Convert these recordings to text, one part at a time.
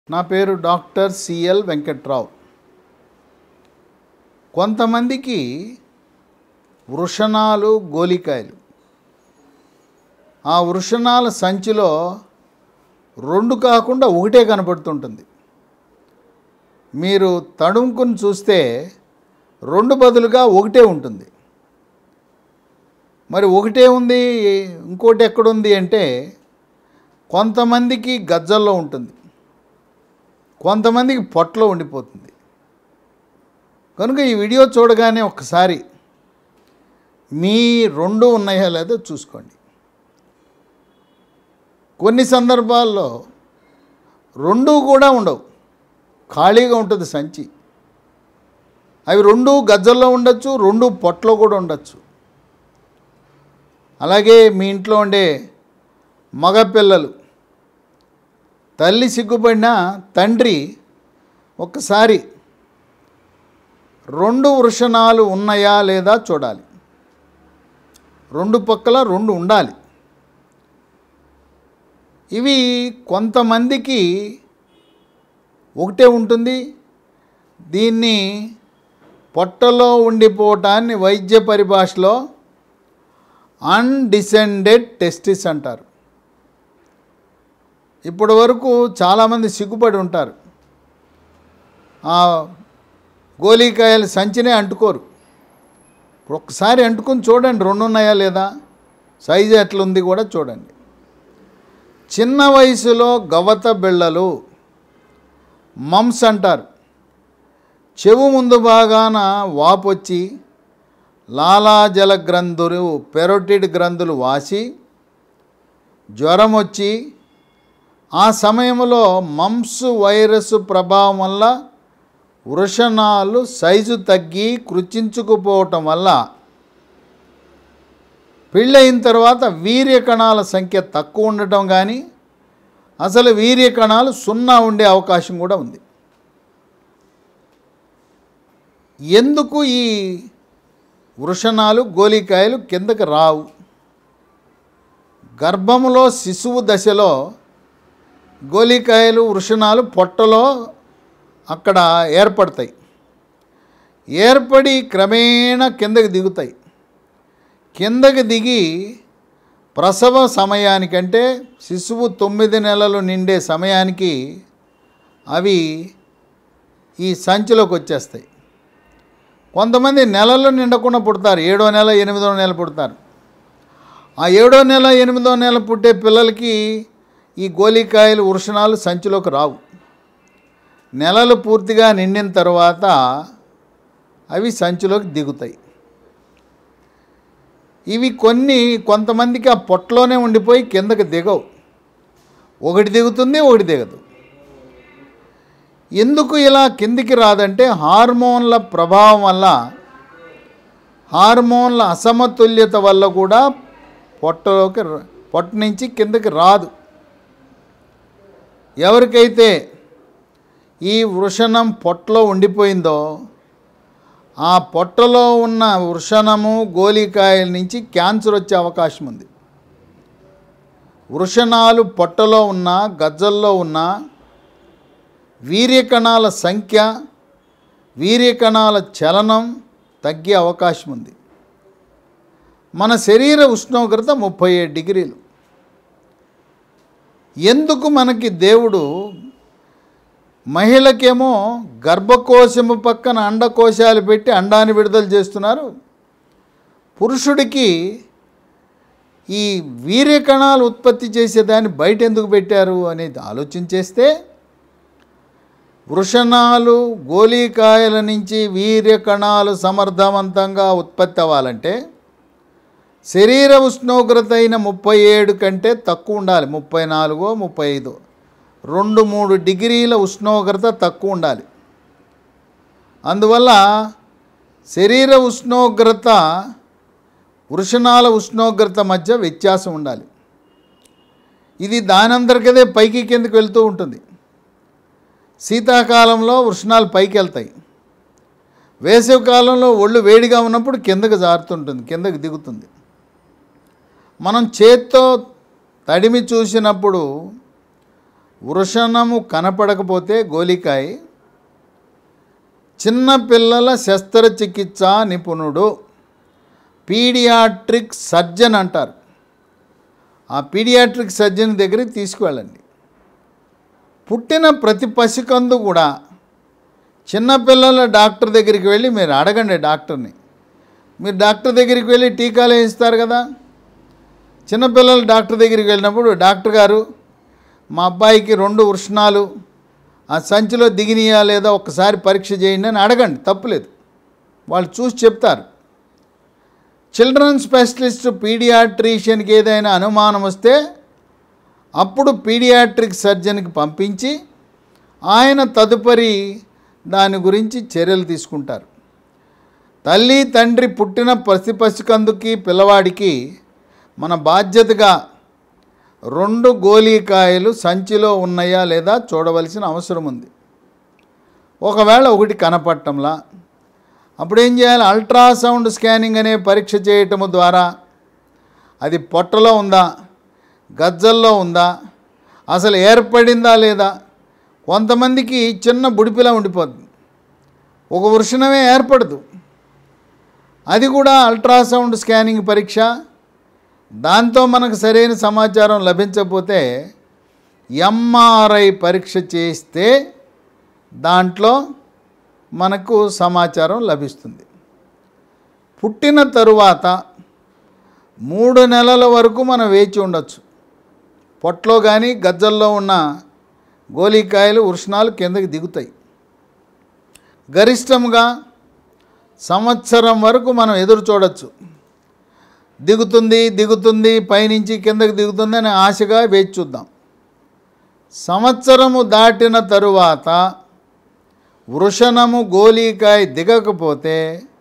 నా పేరు doctor CL Venkatrao కొంతమందికి వృషణాలు గోలికాయలు ఆ వృషణాల సంచిలో రెండు కాకుండా ఒకటే కనపడుతుంటుంది మీరు తడుముకుని చూస్తే రెండు బదులుగా ఒకటే ఉంటుంది మరి ఒకటే ఉంది ఇంకోటి ఎక్కడుంది అంటే కొంతమందికి గజ్జల్లో ఉంటుంది కొంతమందికి పొట్టలో ఉండిపోతుంది కనుక ఈ వీడియో చూడగానే ఒక్కసారి మీ రెండు ఉన్నాయో లేదో చూసుకోండి కొన్ని సందర్భాల్లో రెండు కూడా ఉండవు ఖాళీగా ఉంటుంది సంచి అవి రెండు గజ్జల్లో ఉండొచ్చు రెండు పొట్టలో కూడా ఉండొచ్చు అలాగే మీ ఇంట్లో ఉండే మగపిల్లలు తల్లి సిగ్గుపడినా తండ్రి ఒక్కసారి రెండు వృషణాలు ఉన్నాయా లేదా చూడాలి రెండు పక్కల రెండు ఉండాలి ఇవి కొంతమందికి ఒకటే ఉంటుంది దీన్ని పొట్టలో ఉండిపోవటాన్ని వైద్య పరిభాషలో అన్డిసెండెడ్ టెస్టిస్ అంటారు ఇప్పటి వరకు చాలామంది సిగ్గుపడి ఉంటారు ఆ గోలీకాయల సంచినే అంటుకోరు ఇప్పుడు ఒక్కసారి అంటుకుని చూడండి రెండు ఉన్నాయా లేదా సైజు ఎట్లుంది కూడా చూడండి చిన్న వయసులో గవత బిళ్ళలు మమ్స్ అంటారు చెవు ముందు భాగాన వాపొచ్చి లాలాజల గ్రంథులు పెరోటిడ్ గ్రంథులు వాసి జ్వరం వచ్చి ఆ సమయంలో మమ్స్ వైరస్ ప్రభావం వల్ల వృషణాలు సైజు తగ్గి కృచించుకుపోవటం వల్ల పెళ్ళయిన తర్వాత వీర్య కణాల సంఖ్య తక్కువ ఉండటం కానీ అసలు వీర్య కణాలు సున్నా ఉండే అవకాశం కూడా ఉంది ఎందుకు ఈ వృషణాలు గోలికాయలు కిందకి రావు గర్భములో శిశువు దశలో గోలికాయలు వృషణాలు పొట్టలో అక్కడ ఏర్పడతాయి ఏర్పడి క్రమేణా కిందకి దిగుతాయి కిందకి దిగి ప్రసవ సమయానికంటే శిశువు తొమ్మిది నెలలు నిండే సమయానికి అవి ఈ సంచిలోకి వచ్చేస్తాయి కొంతమంది నెలలు నిండకుండా పుడతారు ఏడో నెల ఎనిమిదో నెల పుడతారు ఆ ఏడో నెల ఎనిమిదో నెల పుట్టే పిల్లలకి ఈ గోలికాయలు వృషణాలు సంచిలోకి రావు నెలలు పూర్తిగా నిండిన తర్వాత అవి సంచిలోకి దిగుతాయి ఇవి కొన్ని కొంతమందికి ఆ పొట్టలోనే ఉండిపోయి కిందకి దిగవు ఒకటి దిగుతుంది ఒకటి దిగదు ఎందుకు ఇలా కిందికి రాదంటే హార్మోన్ల ప్రభావం వల్ల హార్మోన్ల అసమతుల్యత వల్ల కూడా పొట్టలోకి ర- పొట్ట నుంచి కిందకి రాదు ఎవరికైతే ఈ వృషణం పొట్టలో ఉండిపోయిందో ఆ పొట్టలో ఉన్న వృషణము గోలికాయల నుంచి క్యాన్సర్ వచ్చే అవకాశం ఉంది వృషణాలు పొట్టలో ఉన్న గజ్జల్లో ఉన్న వీర్యకణాల సంఖ్య వీర్యకణాల చలనం తగ్గే అవకాశం ఉంది మన శరీర ఉష్ణోగ్రత ముప్పై ఏడు డిగ్రీలు ఎందుకు మనకి దేవుడు మహిళకేమో గర్భకోశము పక్కన అండకోశాలు పెట్టి అండాన్ని విడుదల చేస్తున్నారు పురుషుడికి ఈ వీర్యకణాలు ఉత్పత్తి చేసేదాన్ని బయట ఎందుకు పెట్టారు అనేది ఆలోచన చేస్తే వృషణాలు గోలీకాయల నుంచి వీర్యకణాలు సమర్థవంతంగా ఉత్పత్తి అవ్వాలంటే శరీర ఉష్ణోగ్రత అయిన ముప్పై ఏడు కంటే తక్కువ ఉండాలి ముప్పై నాలుగో ముప్పై ఐదు రెండు మూడు డిగ్రీల ఉష్ణోగ్రత తక్కువ ఉండాలి అందువల్ల శరీర ఉష్ణోగ్రత వృషణాల ఉష్ణోగ్రత మధ్య వ్యత్యాసం ఉండాలి ఇది దానందరికదే పైకి కిందకి వెళ్తూ ఉంటుంది శీతాకాలంలో వృషణాలు పైకి వెళ్తాయి వేసవి కాలంలో ఒళ్ళు వేడిగా ఉన్నప్పుడు కిందకి జారుతుంటుంది కిందకి దిగుతుంది మనం చేత్తో తడిమి చూసినప్పుడు వృషణము కనపడకపోతే గోలికాయ చిన్నపిల్లల శస్త్రచికిత్స నిపుణుడు పీడియాట్రిక్ సర్జన్ అంటారు ఆ పీడియాట్రిక్ సర్జన్ దగ్గరికి తీసుకువెళ్ళండి పుట్టిన ప్రతి పసికందు కూడా చిన్నపిల్లల డాక్టర్ దగ్గరికి వెళ్ళి మీరు అడగండి డాక్టర్ని మీరు డాక్టర్ దగ్గరికి వెళ్ళి టీకాలు వేయిస్తారు కదా చిన్నపిల్లలు డాక్టర్ దగ్గరికి వెళ్ళినప్పుడు డాక్టర్ గారు మా అబ్బాయికి రెండు వృషణాలు ఆ సంచిలో దిగినాయా లేదా ఒక్కసారి పరీక్ష చేయండి అని అడగండి తప్పులేదు వాళ్ళు చూసి చెప్తారు చిల్డ్రన్ స్పెషలిస్ట్ పీడియాట్రీషియన్కి ఏదైనా అనుమానం వస్తే అప్పుడు పీడియాట్రిక్ సర్జన్కి పంపించి ఆయన తదుపరి దాని గురించి చర్యలు తీసుకుంటారు తల్లి తండ్రి పుట్టిన పసి పసికందుకి పిల్లవాడికి మన బాధ్యతగా రెండు గోలీకాయలు సంచిలో ఉన్నాయా లేదా చూడవలసిన అవసరం ఉంది ఒకవేళ ఒకటి కనపడటంలా అప్పుడు ఏం చేయాలి అల్ట్రాసౌండ్ స్కానింగ్ అనే పరీక్ష చేయటము ద్వారా అది పొట్టలో ఉందా గజ్జల్లో ఉందా అసలు ఏర్పడిందా లేదా కొంతమందికి చిన్న బుడిపిలా ఉండిపోద్ది ఒక వృషణమే ఏర్పడదు అది కూడా అల్ట్రాసౌండ్ స్కానింగ్ పరీక్ష దాంతో మనకు సరైన సమాచారం లభించకపోతే ఎంఆర్ఐ పరీక్ష చేస్తే దాంట్లో మనకు సమాచారం లభిస్తుంది పుట్టిన తరువాత మూడు నెలల వరకు మనం వేచి ఉండొచ్చు పొట్లో కానీ గజ్జల్లో ఉన్న గోలీకాయలు వృషణాలు కిందకి దిగుతాయి గరిష్టంగా సంవత్సరం వరకు మనం ఎదురు చూడొచ్చు దిగుతుంది దిగుతుంది పైనుంచి కిందకి దిగుతుంది అని ఆశగా వేచి చూద్దాం సంవత్సరము దాటిన తరువాత వృషణము గోలీకాయ దిగకపోతే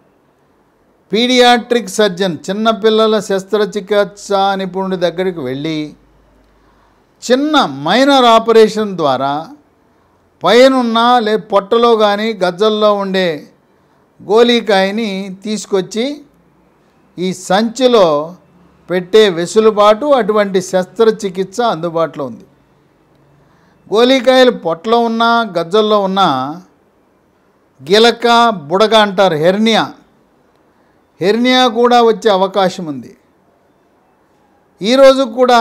పీడియాట్రిక్ సర్జన్ చిన్నపిల్లల శస్త్రచికిత్స నిపుణుడి దగ్గరికి వెళ్ళి చిన్న మైనర్ ఆపరేషన్ ద్వారా పైనున్న లే పొట్టలో కానీ గజ్జల్లో ఉండే గోలీకాయని తీసుకొచ్చి ఈ సంచిలో పెట్టే వెసులుబాటు అటువంటి శస్త్రచికిత్స అందుబాటులో ఉంది గోలీకాయలు పొట్టలో ఉన్న గజ్జల్లో ఉన్న గిలక బుడగ అంటారు హెర్నియా హెర్నియా కూడా వచ్చే అవకాశం ఉంది ఈరోజు కూడా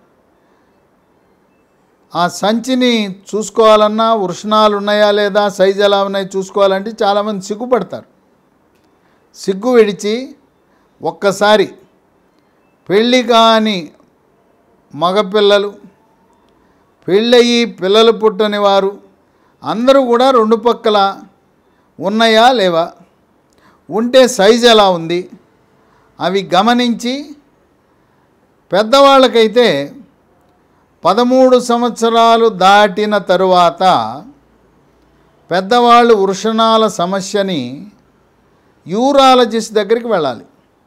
ఆ సంచిని చూసుకోవాలన్నా వృషణాలు ఉన్నాయా లేదా సైజు ఎలా ఉన్నాయి చూసుకోవాలంటే చాలామంది సిగ్గుపడతారు సిగ్గు విడిచి ఒక్కసారి పెళ్ళి కాని మగపిల్లలు పెళ్ళయి పిల్లలు పుట్టని వారు అందరూ కూడా రెండు పక్కల ఉన్నాయా లేవా ఉంటే సైజు ఎలా ఉంది అవి గమనించి పెద్దవాళ్ళకైతే పదమూడు సంవత్సరాలు దాటిన తరువాత పెద్దవాళ్ళు వృషణాల సమస్యని యూరాలజిస్ట్ దగ్గరికి వెళ్ళాలి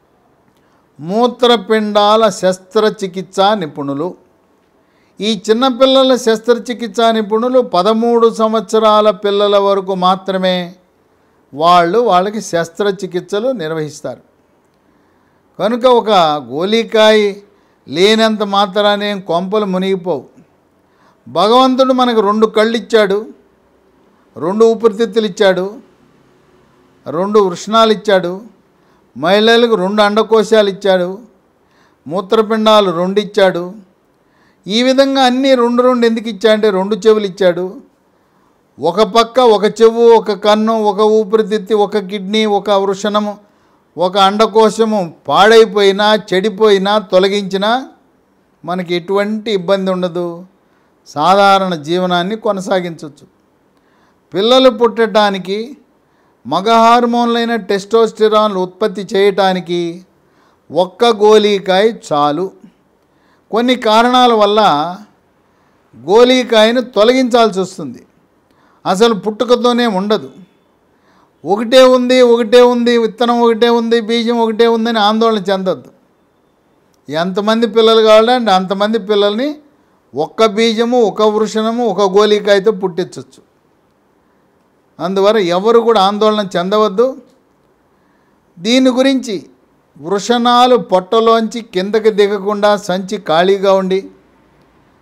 మూత్రపిండాల శస్త్రచికిత్స నిపుణులు ఈ చిన్నపిల్లల శస్త్రచికిత్స నిపుణులు పదమూడు సంవత్సరాల పిల్లల వరకు మాత్రమే వాళ్ళు వాళ్ళకి శస్త్రచికిత్సలు నిర్వహిస్తారు కనుక ఒక గోలీకాయ లేనంత మాత్రానే కొంపలు మునిగిపోవు భగవంతుడు మనకు రెండు కళ్ళు ఇచ్చాడు రెండు ఊపిరితిత్తులు ఇచ్చాడు రెండు వృషణాలు ఇచ్చాడు మహిళలకు రెండు అండకోశాలు ఇచ్చాడు మూత్రపిండాలు రెండు ఇచ్చాడు ఈ విధంగా అన్నీ రెండు రెండు ఎందుకు ఇచ్చాడంటే రెండు చెవులు ఇచ్చాడు ఒక పక్క ఒక చెవు ఒక కన్ను ఒక ఊపిరితిత్తి ఒక కిడ్నీ ఒక వృషణము ఒక అండకోశము పాడైపోయినా చెడిపోయినా తొలగించినా మనకి ఎటువంటి ఇబ్బంది ఉండదు సాధారణ జీవనాన్ని కొనసాగించవచ్చు పిల్లలు పుట్టడానికి మగ హార్మోన్లైన టెస్టోస్టిరాన్లు ఉత్పత్తి చేయటానికి ఒక్క గోలీకాయ చాలు కొన్ని కారణాల వల్ల గోలీకాయను తొలగించాల్సి వస్తుంది అసలు పుట్టుకతోనే ఉండదు ఒకటే ఉంది ఒకటే ఉంది విత్తనం ఒకటే ఉంది బీజం ఒకటే ఉందని ఆందోళన చెందొద్దు ఎంతమంది పిల్లలు కావాలంటే అంతమంది పిల్లల్ని ఒక్క బీజము ఒక వృషణము ఒక గోలీకాయతో పుట్టించవచ్చు అందువల్ల ఎవరు కూడా ఆందోళన చెందవద్దు దీని గురించి వృషణాలు పొట్టలోంచి కిందకి దిగకుండా సంచి ఖాళీగా ఉండి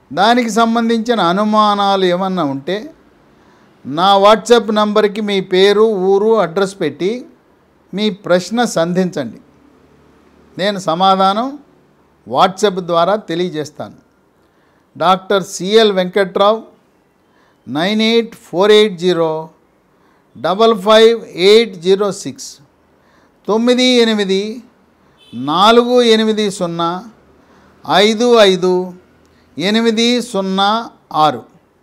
దానికి సంబంధించిన అనుమానాలు ఏమన్నా ఉంటే నా వాట్సాప్ నంబర్కి మీ పేరు ఊరు అడ్రస్ పెట్టి మీ ప్రశ్న సంధించండి నేను సమాధానం వాట్సాప్ ద్వారా తెలియజేస్తాను doctor CL Venkatrao nine eight four eight zero double five eight zero six తొమ్మిది ఎనిమిది నాలుగు ఎనిమిది సున్నా ఐదు ఐదు ఎనిమిది సున్నా ఆరు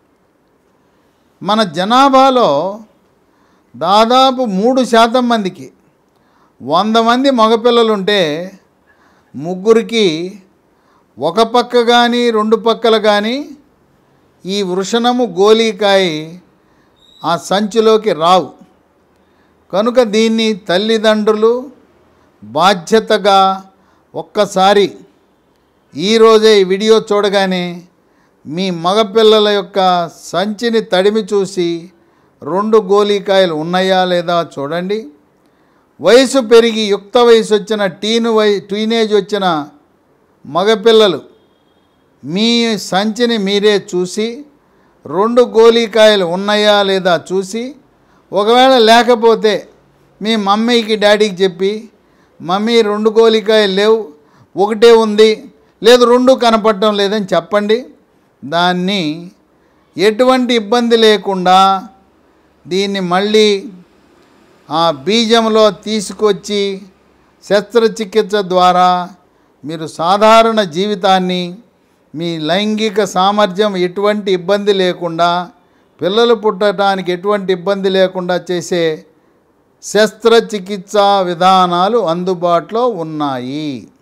మన జనాభాలో దాదాపు మూడు శాతం మందికి వంద మంది మగపిల్లలుంటే ముగ్గురికి ఒక పక్క కానీ రెండు పక్కల కానీ ఈ వృషణము గోలీకాయ ఆ సంచిలోకి రావు కనుక దీన్ని తల్లిదండ్రులు బాధ్యతగా ఒక్కసారి ఈరోజే ఈ వీడియో చూడగానే మీ మగపిల్లల యొక్క సంచిని తడిమి చూసి రెండు గోలీకాయలు ఉన్నాయా లేదా చూడండి వయసు పెరిగి యుక్త వయసు వచ్చిన టీను వై టీనేజ్ వచ్చిన మగపిల్లలు మీ సంచిని మీరే చూసి రెండు గోలీకాయలు ఉన్నాయా లేదా చూసి ఒకవేళ లేకపోతే మీ మమ్మీకి డాడీకి చెప్పి మమ్మీ రెండు గోలీకాయలు లేవు ఒకటే ఉంది లేదు రెండు కనపడటం లేదని చెప్పండి దాన్ని ఎటువంటి ఇబ్బంది లేకుండా దీన్ని మళ్ళీ ఆ బీజంలో తీసుకొచ్చి శస్త్రచికిత్స ద్వారా మీరు సాధారణ జీవితాన్ని మీ లైంగిక సామర్థ్యం ఎటువంటి ఇబ్బంది లేకుండా పిల్లలు పుట్టడానికి ఎటువంటి ఇబ్బంది లేకుండా చేసే శస్త్రచికిత్సా విధానాలు అందుబాటులో ఉన్నాయి